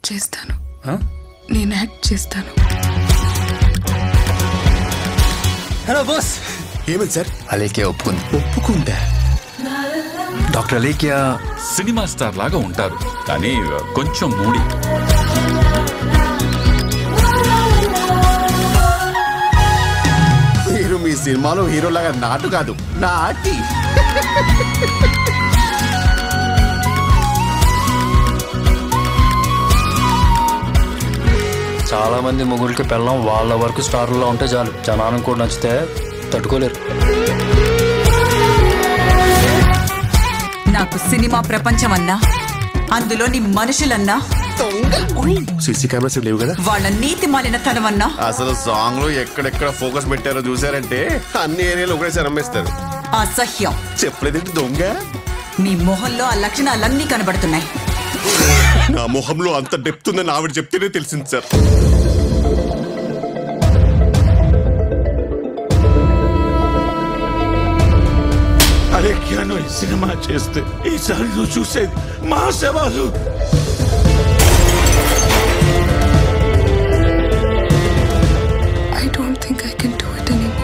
చేస్తాను ఆ? నేను యాక్ట్ చేస్తాను హలో బాస్ ఏమైంది సార్ అలేకే ఒప్పుకుంది ఒప్పుకుంటా డాక్టర్ అలేఖ్య సినిమా స్టార్ లాగా ఉంటారు కానీ కొంచెం మూడి మీరు మీ సినిమాలో హీరోలాగా నాటు కాదు నాటి చాలా మంది మొగుడికి పెళ్ళం వాళ్ళ వరకు స్టార్లో ఉంటే చాలు జనానికి కూడా నచ్చితే తట్టుకోలేరు నాకు సినిమా ప్రపంచం అన్నా అందులోని మనుషులన్నా సీసీ కెమెరాస్ లేవు కదా వాళ్ళ నీతి మాలిన తనమన్నా అసలు సాంగ్ లో ఎక్కడెక్కడ ఫోకస్ పెట్టారో చూసారంటే అన్ని ఏరియాలు ఒకటేసారి అమ్మేస్తారు అసహ్యం చెప్పలేదేంటి దొంగ మీ మొహంలో ఆ లక్షణాలన్నీ కనబడుతున్నాయి నా మొహంలో అంత డెప్త్ ఉందని ఆవిడ చెప్తేనే తెలిసింది సార్ అరే క్యాను ఈ సినిమా చేస్తే ఈసారి నువ్వు చూసేది మా సవాలు I don't think I can do it any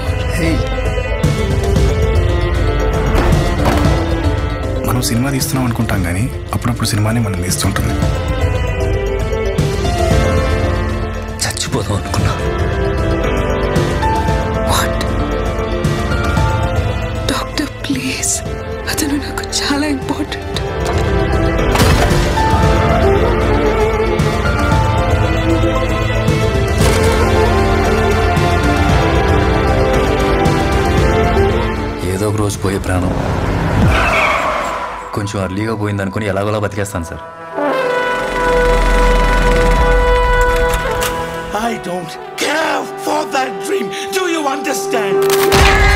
మనం సినిమా తీస్తున్నాం అనుకుంటాం కానీ అప్పుడప్పుడు సినిమానే మనం తీస్తుంటుంది చచ్చిపోదాం అనుకున్నా వాట్ డాక్టర్ ప్లీజ్ అతను నాకు చాలా ఇంపార్టెంట్ ఏదో ఒక రోజు పోయే ప్రాణం కొంచెం అర్లీగా పోయింది అనుకుని ఎలాగోలా బతికేస్తాను sir I don't care for that dream. Do you understand?